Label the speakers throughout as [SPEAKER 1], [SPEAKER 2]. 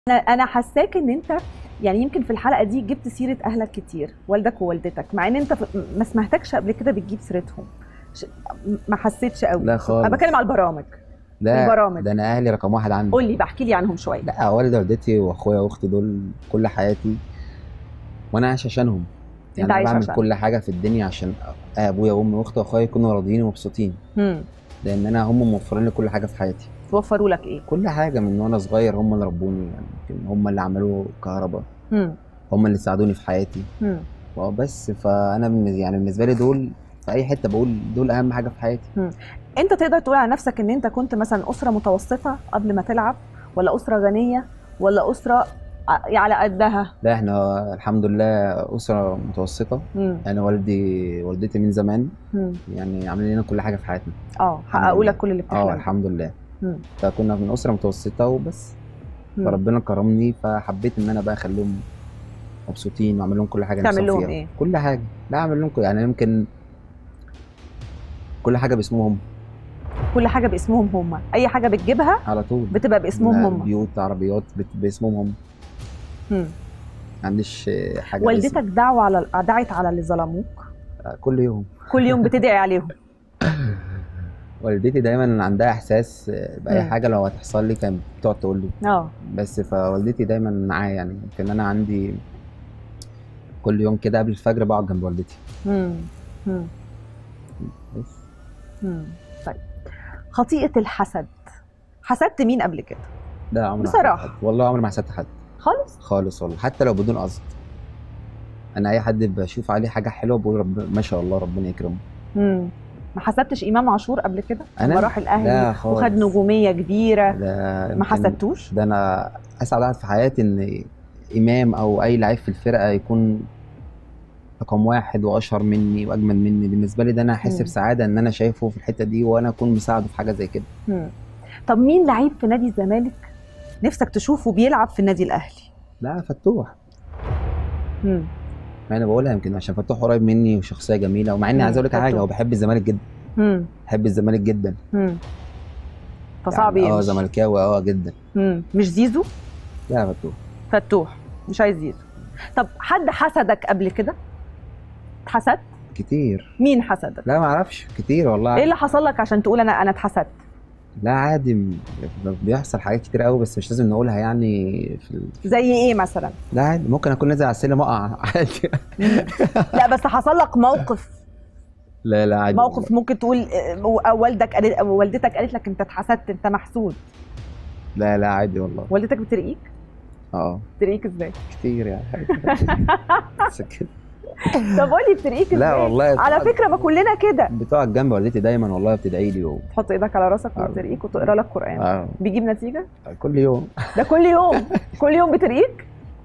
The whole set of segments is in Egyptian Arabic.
[SPEAKER 1] انا انا حاساك ان انت يعني يمكن في الحلقه دي جبت سيره اهلك كتير والدك ووالدتك مع ان انت ف- ما سمعتكش قبل كده بتجيب سيرتهم ش- ما حسيتش قوي
[SPEAKER 2] لا خالص
[SPEAKER 1] انا بتكلم على البرامج
[SPEAKER 2] لا
[SPEAKER 1] البرامج.
[SPEAKER 2] ده انا اهلي رقم واحد عندي
[SPEAKER 1] قول لي بحكي لي عنهم شويه
[SPEAKER 2] لا والدي ووالدتي واخويا واختي دول كل حياتي وانا عايش عشانهم يعني انا
[SPEAKER 1] عايش
[SPEAKER 2] بعمل
[SPEAKER 1] عشان.
[SPEAKER 2] كل حاجه في الدنيا عشان ابويا وامي واختي واخويا يكونوا راضيين ومبسوطين
[SPEAKER 1] امم
[SPEAKER 2] لان انا هم موفرين لي كل حاجه في حياتي
[SPEAKER 1] توفروا لك ايه
[SPEAKER 2] كل حاجه من وانا صغير هم اللي ربوني يعني يمكن هم اللي عملوا كهرباء
[SPEAKER 1] امم
[SPEAKER 2] هم اللي ساعدوني في حياتي
[SPEAKER 1] امم
[SPEAKER 2] بس فانا بالنسبة- يعني بالنسبه لي دول في اي حته بقول دول اهم حاجه في حياتي
[SPEAKER 1] انت تقدر تقول على نفسك ان انت كنت مثلا اسره متوسطه قبل ما تلعب ولا اسره غنيه ولا اسره ع- على قدها
[SPEAKER 2] لا احنا الحمد لله اسره متوسطه
[SPEAKER 1] امم
[SPEAKER 2] يعني والدي والدتي من زمان
[SPEAKER 1] امم
[SPEAKER 2] يعني عاملين لنا كل حاجه في حياتنا
[SPEAKER 1] اه
[SPEAKER 2] الحمد
[SPEAKER 1] حققوا
[SPEAKER 2] لله.
[SPEAKER 1] لك كل اللي
[SPEAKER 2] اه
[SPEAKER 1] بتحلمه
[SPEAKER 2] الحمد لله
[SPEAKER 1] مم.
[SPEAKER 2] فكنا من اسره متوسطه وبس
[SPEAKER 1] مم.
[SPEAKER 2] فربنا كرمني فحبيت ان انا بقى اخليهم مبسوطين واعمل لهم كل حاجه
[SPEAKER 1] تعمل
[SPEAKER 2] نفسهم
[SPEAKER 1] لهم
[SPEAKER 2] فيها.
[SPEAKER 1] إيه؟
[SPEAKER 2] كل حاجه لا اعمل لهم كل- يعني يمكن كل حاجه باسمهم
[SPEAKER 1] كل حاجه باسمهم هم اي حاجه بتجيبها
[SPEAKER 2] على طول
[SPEAKER 1] بتبقى باسمهم
[SPEAKER 2] لا،
[SPEAKER 1] هم
[SPEAKER 2] بيوت عربيات بت- باسمهم هم
[SPEAKER 1] مم.
[SPEAKER 2] ما عنديش آه، حاجه
[SPEAKER 1] والدتك
[SPEAKER 2] باسم-
[SPEAKER 1] دعوة على دعت على اللي ظلموك
[SPEAKER 2] آه، كل يوم
[SPEAKER 1] كل يوم بتدعي عليهم
[SPEAKER 2] والدتي دايما عندها احساس آه، باي
[SPEAKER 1] مم.
[SPEAKER 2] حاجه لو هتحصل لي كانت بتقعد تقول لي
[SPEAKER 1] اه
[SPEAKER 2] بس فوالدتي دايما معايا يعني يمكن انا عندي كل يوم كده قبل الفجر بقعد جنب والدتي
[SPEAKER 1] مم. مم.
[SPEAKER 2] بس
[SPEAKER 1] مم. طيب خطيئة الحسد حسدت مين قبل كده
[SPEAKER 2] ده عمري ما
[SPEAKER 1] بصراحة.
[SPEAKER 2] حسدت حد. والله عمري ما حسدت حد
[SPEAKER 1] خالص
[SPEAKER 2] خالص والله حتى لو بدون قصد انا اي حد بشوف عليه حاجه حلوه بقول رب... ما شاء الله ربنا يكرمه
[SPEAKER 1] مم. ما حسدتش امام عاشور قبل كده
[SPEAKER 2] أنا؟
[SPEAKER 1] لما راح
[SPEAKER 2] لا
[SPEAKER 1] الاهلي
[SPEAKER 2] خالص.
[SPEAKER 1] وخد نجوميه كبيره
[SPEAKER 2] ده
[SPEAKER 1] ما
[SPEAKER 2] يمكن-
[SPEAKER 1] حسدتوش
[SPEAKER 2] ده انا اسعد واحد في حياتي ان امام او اي لعيب في الفرقه يكون رقم واحد واشهر مني واجمل مني بالنسبه لي ده انا احس
[SPEAKER 1] مم.
[SPEAKER 2] بسعاده ان انا شايفه في الحته دي وانا اكون مساعده في حاجه زي كده
[SPEAKER 1] مم. طب مين لعيب في نادي الزمالك نفسك تشوفه بيلعب في النادي الاهلي
[SPEAKER 2] لا فتوح
[SPEAKER 1] مم.
[SPEAKER 2] ما انا بقولها يمكن عشان فتوح قريب مني وشخصيه جميله ومع اني
[SPEAKER 1] مم،
[SPEAKER 2] عايز اقول لك على حاجه
[SPEAKER 1] فتوح.
[SPEAKER 2] هو بحب الزمالك جدا
[SPEAKER 1] مم.
[SPEAKER 2] بحب الزمالك جدا
[SPEAKER 1] مم. فصعب
[SPEAKER 2] يعني اه
[SPEAKER 1] يمشي
[SPEAKER 2] زملكاوي اه جدا
[SPEAKER 1] مم. مش زيزو
[SPEAKER 2] لا فتوح
[SPEAKER 1] فتوح مش عايز زيزو طب حد حسدك قبل كده اتحسدت
[SPEAKER 2] كتير
[SPEAKER 1] مين حسدك
[SPEAKER 2] لا ما اعرفش كتير والله
[SPEAKER 1] ايه اللي حصل لك عشان تقول انا انا اتحسدت
[SPEAKER 2] لا عادي م- بيحصل حاجات كتير قوي بس مش لازم نقولها يعني في ال...
[SPEAKER 1] زي ايه مثلا
[SPEAKER 2] لا عادي ممكن اكون نازل على السلم اقع عادي
[SPEAKER 1] لا بس حصل لك موقف
[SPEAKER 2] لا لا عادي
[SPEAKER 1] موقف
[SPEAKER 2] والله.
[SPEAKER 1] ممكن تقول آه، أو والدك قالت أو والدتك قالت لك انت اتحسدت انت محسود
[SPEAKER 2] لا لا عادي والله
[SPEAKER 1] والدتك بترقيك
[SPEAKER 2] اه
[SPEAKER 1] بترقيك ازاي
[SPEAKER 2] كتير يعني حاجات بس كده.
[SPEAKER 1] طب قولي بترقيك ازاي
[SPEAKER 2] لا والله
[SPEAKER 1] على
[SPEAKER 2] بتقعد-
[SPEAKER 1] فكره ما كلنا كده
[SPEAKER 2] بتقعد جنب والدتي دايما والله بتدعي لي و...
[SPEAKER 1] تحط ايدك على راسك
[SPEAKER 2] آه.
[SPEAKER 1] وترقيك وتقرا لك قران
[SPEAKER 2] آه.
[SPEAKER 1] بيجيب نتيجه
[SPEAKER 2] كل يوم
[SPEAKER 1] ده كل يوم كل يوم بترقيك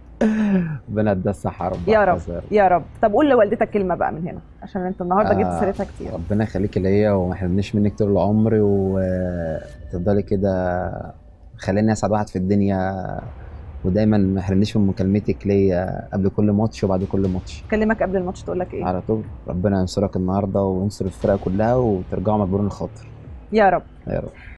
[SPEAKER 2] ربنا يديها الصحه يا رب
[SPEAKER 1] يا رب
[SPEAKER 2] يحفظها
[SPEAKER 1] يا رب طب قول لوالدتك كلمه بقى من هنا عشان انت النهارده جبت
[SPEAKER 2] آه.
[SPEAKER 1] سيرتها كتير
[SPEAKER 2] ربنا يخليكي ليا وما يحرمنيش منك طول العمر وتفضلي كده خليني اسعد واحد في الدنيا ودايما ما يحرمنيش من مكالمتك ليا قبل كل ماتش وبعد كل ماتش
[SPEAKER 1] كلمك قبل الماتش تقول لك ايه
[SPEAKER 2] على طول ربنا ينصرك النهارده وينصر الفرقه كلها وترجعوا مجبورين الخاطر
[SPEAKER 1] يا رب
[SPEAKER 2] يا رب